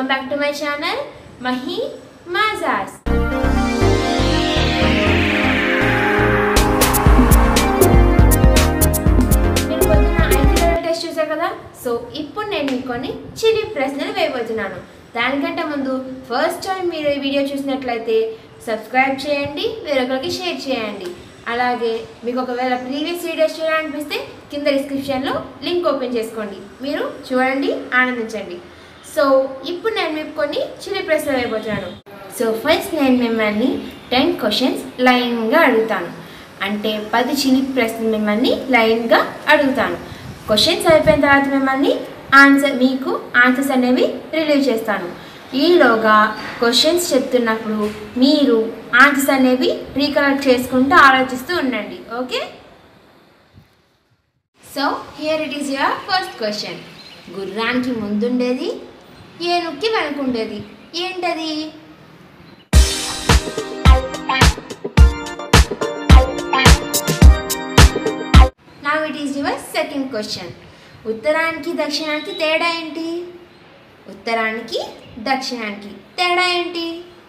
welcome back to my channel Mahi మాజాస్ మీరు పొద్దున ఐదు లెవెల్ టెస్ట్ చూసారు కదా సో ఇప్పుడు నేను మీకు కొన్ని చిలి ప్రశ్నలు వేయబోతున్నాను దానికంటే ముందు ఫస్ట్ టైం మీరు ఈ వీడియో చూసినట్లయితే సబ్స్క్రైబ్ చేయండి వేరొకరికి షేర్ చేయండి అలాగే మీకు ఒకవేళ ప్రీవియస్ వీడియోస్ చూడాలనిపిస్తే కింద డిస్క్రిప్షన్లో లింక్ ఓపెన్ చేసుకోండి మీరు చూడండి ఆనందించండి సో ఇప్పుడు నేను మీకు కొన్ని చిలి ప్రశ్నలు వేయబోతున్నాను సో ఫస్ట్ నేను మిమ్మల్ని టెన్ క్వశ్చన్స్ లైన్గా అడుగుతాను అంటే పది చిలి ప్రశ్నలు మిమ్మల్ని లైన్గా అడుగుతాను క్వశ్చన్స్ అయిపోయిన తర్వాత మిమ్మల్ని ఆన్సర్ మీకు ఆన్సర్స్ అనేవి రిలీవ్ చేస్తాను ఈలోగా క్వశ్చన్స్ చెప్తున్నప్పుడు మీరు ఆన్సర్స్ అనేవి రీకలెక్ట్ చేసుకుంటూ ఆలోచిస్తూ ఉండండి okay so here it is your first question గుర్రానికి ముందుండేది ఏనుక్కి వెనుకుండేది ఏంటది నా it is your second question ఉత్తరానికి దక్షిణానికి తేడా ఏంటి ఉత్తరానికి దక్షిణానికి తేడా ఏంటి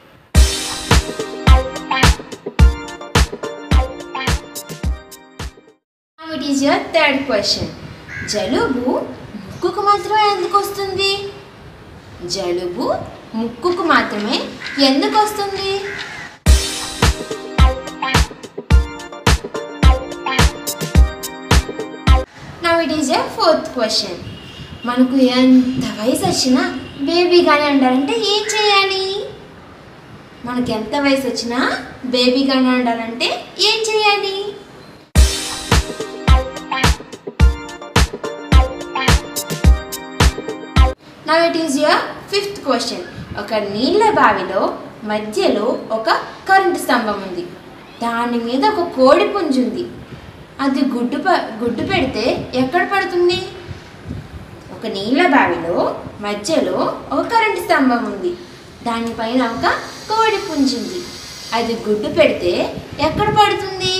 it is your third question జలుబు ముక్కుకు మాత్రమే ఎందుకు వస్తుంది జలుబు ముక్కుకు మాత్రమే ఎందుకు వస్తుంది now it is a fourth question మనకు ఎంత వయసు వచ్చినా బేబీగానే అంటారంటే ఏం చేయాలి మనకి ఎంత వయసు వచ్చినా బేబీగానే అంటారంటే ఏం చేయాలి now it is your fifth question ఒక నీళ్ళ బావిలో మధ్యలో ఒక కరెంటు స్తంభం ఉంది దాని మీద ఒక కోడి పుంజు ఉంది అది గుడ్డు ప గుడ్డు పెడితే ఎక్కడ పడుతుంది ఒక నీళ్ళ బావిలో మధ్యలో ఒక కరెంటు స్తంభం ఉంది దానిపైన ఒక కోడి పుంజు ఉంది అది గుడ్డు పెడితే ఎక్కడ పడుతుంది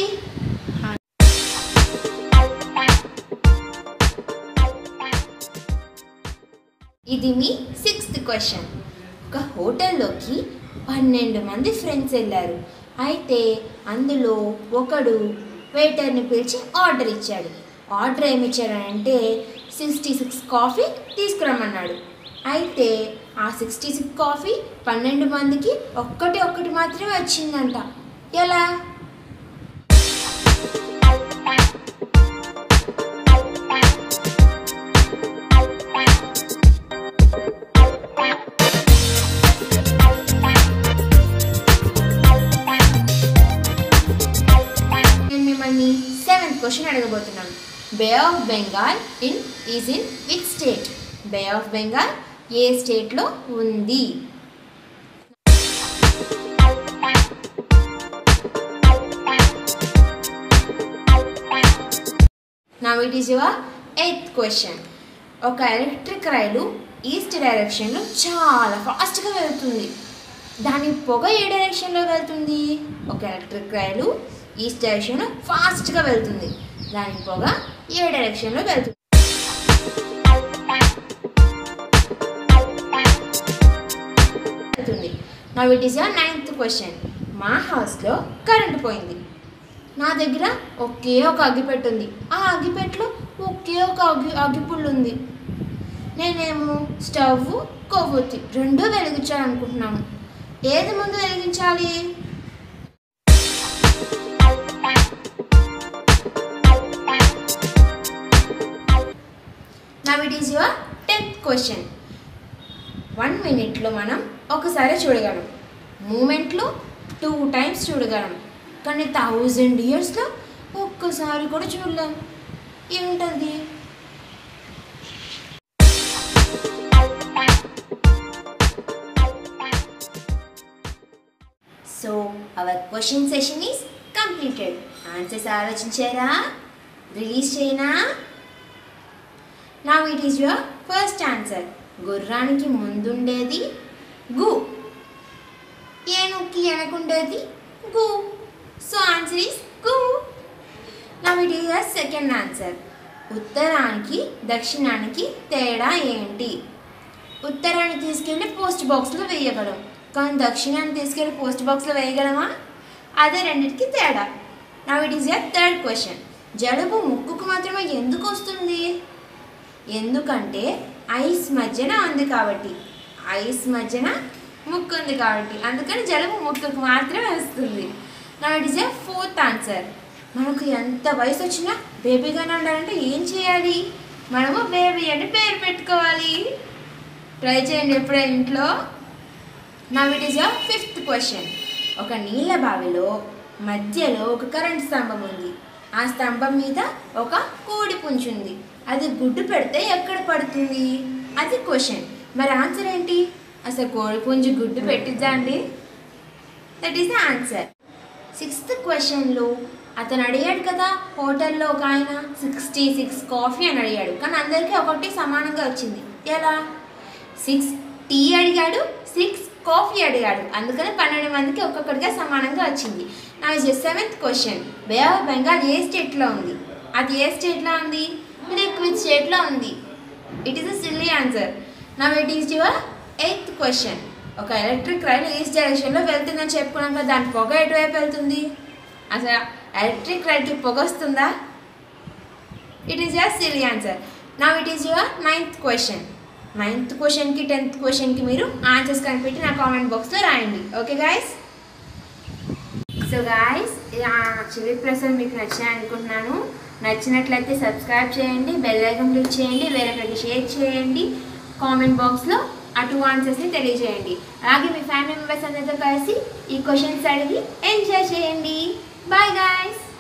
ఇది మీ సిక్స్త్ క్వశ్చన్ ఒక హోటల్లోకి పన్నెండు మంది ఫ్రెండ్స్ వెళ్ళారు అయితే అందులో ఒకడు వెయిటర్ని పిలిచి ఆర్డర్ ఇచ్చాడు ఆర్డర్ ఏమి ఇచ్చాడంటే సిక్స్టీ సిక్స్ కాఫీ తీసుకురమ్మన్నాడు అయితే ఆ సిక్స్టీ సిక్స్ కాఫీ పన్నెండు మందికి ఒక్కటి ఒక్కటి మాత్రమే వచ్చిందంట ఎలా నేను మిమ్మల్ని సెవెంత్ క్వశ్చన్ అడగబోతున్నాను bay of Bengal in is in which state bay of Bengal ఏ స్టేట్లో ఉంది నా it is your eighth question ఒక ఎలక్ట్రిక్ రైలు ఈస్ట్ డైరెక్షన్లో చాలా ఫాస్ట్గా వెళ్తుంది దాని పొగ ఏ డైరెక్షన్లో వెళ్తుంది ఒక ఎలక్ట్రిక్ రైలు ఈస్ట్ డైరెక్షన్లో ఫాస్ట్గా వెళ్తుంది దాని పొగ ఏ డైరెక్షన్లో వెళ్తుంది వెళ్తుంది నా it is your ninth question మా హౌస్లో కరెంట్ పోయింది నా దగ్గర ఒకే ఒక అగ్గిపెట్టు ఉంది ఆ అగ్గిపెట్టెలో ఒకే ఒక అగ్గి అగ్గిపుల్లు ఉంది నేనేమో స్టవ్ కొవ్వొత్తి రెండూ వెలిగించాలనుకుంటున్నాను ఏది ముందు వెలిగించాలి నా it is your tenth question one మినిట్లో మనం ఒకసారి చూడగలం మూమెంట్లో టూ టైమ్స్ చూడగలం కానీ థౌజండ్ ఇయర్స్లో ఒక్కసారి కూడా చూడలేం ఏముంటుంది so our question session is completed answers ఆలోచించారా రిలీజ్ చేయనా నా it is your first answer గుర్రానికి ముందుండేది గు ఏనుక్కి వెనకుండేది గు సో ఆన్సర్ ఈస్ గు నా it is your second answer ఉత్తరానికి దక్షిణానికి తేడా ఏంటి ఉత్తరాన్ని తీసుకెళ్ళి పోస్ట్ బాక్స్లో వేయగలం కానీ దక్షిణాన్ని తీసుకెళ్ళి పోస్ట్ బాక్స్లో వేయగలమా అదే రెండింటికి తేడా నా it is your third question జలుబు ముక్కుకు మాత్రమే ఎందుకు వస్తుంది ఎందుకంటే ఐస్ మధ్యన ఉంది కాబట్టి ఐస్ మధ్యన ముక్కు ఉంది కాబట్టి అందుకని జలుబు ముక్కుకు మాత్రమే వస్తుంది నా it is a fourth answer మనకు ఎంత వయసు వచ్చినా బేబీగానే ఉండాలంటే ఏం చేయాలి మనము బేబీ అని పేరు పెట్టుకోవాలి ట్రై చేయండి ఎప్పుడైనా ఇంట్లో నా it is your fifth question ఒక నీళ్ళ బావిలో మధ్యలో ఒక కరెంట్ స్తంభం ఉంది ఆ స్తంభం మీద ఒక కోడి పుంజు ఉంది అది గుడ్డు పెడితే ఎక్కడ పడుతుంది అది క్వశ్చన్ మరి ఆన్సర్ ఏంటి అసలు కోడి పుంజు గుడ్డు పెట్టిద్దా అండి that is the answer sixth క్వశ్చన్లో అతను అడిగాడు కదా హోటల్లో ఒక ఆయన సిక్స్టీ సిక్స్ కాఫీ అని అడిగాడు కానీ అందరికీ ఒకటి సమానంగా వచ్చింది ఎలా సిక్స్ టీ అడిగాడు సిక్స్ కాఫీ అడిగాడు అందుకని పన్నెండు మందికి ఒక్కొక్కటిగా సమానంగా వచ్చింది నా seventh question bay of Bengal ఏ స్టేట్లో ఉంది అది ఏ స్టేట్లో ఉంది లిక్విడ్ స్టేట్లో ఉంది it is a silly answer నా it is your eighth question ఒక ఎలక్ట్రిక్ రైలు ఈస్ట్ డైరెక్షన్లో వెళ్తుందని చెప్పుకున్నాం కదా దాని పొగ ఎటువైపు వెళ్తుంది అసలు ఎలక్ట్రిక్ రైల్కి పొగ వస్తుందా it is your silly answer నా it is your ninth question ninth క్వశ్చన్కి టెన్త్ క్వశ్చన్కి మీరు ఆన్సర్స్ కనిపెట్టి నా కామెంట్ బాక్స్లో రాయండి ఓకే గాయస్ సో గాయస్ చివరి ప్రశ్నలు మీకు నచ్చాయి అనుకుంటున్నాను నచ్చినట్లయితే సబ్స్క్రైబ్ చేయండి బెల్ ఐకాన్ క్లిక్ చేయండి వేరొకరికి షేర్ చేయండి కామెంట్ బాక్స్లో ఆ టూ ఆన్సర్స్ని తెలియజేయండి అలాగే మీ ఫ్యామిలీ మెంబర్స్ అందరితో కలిసి ఈ క్వశ్చన్స్ అడిగి ఎంజాయ్ చేయండి బాయ్ గాయస్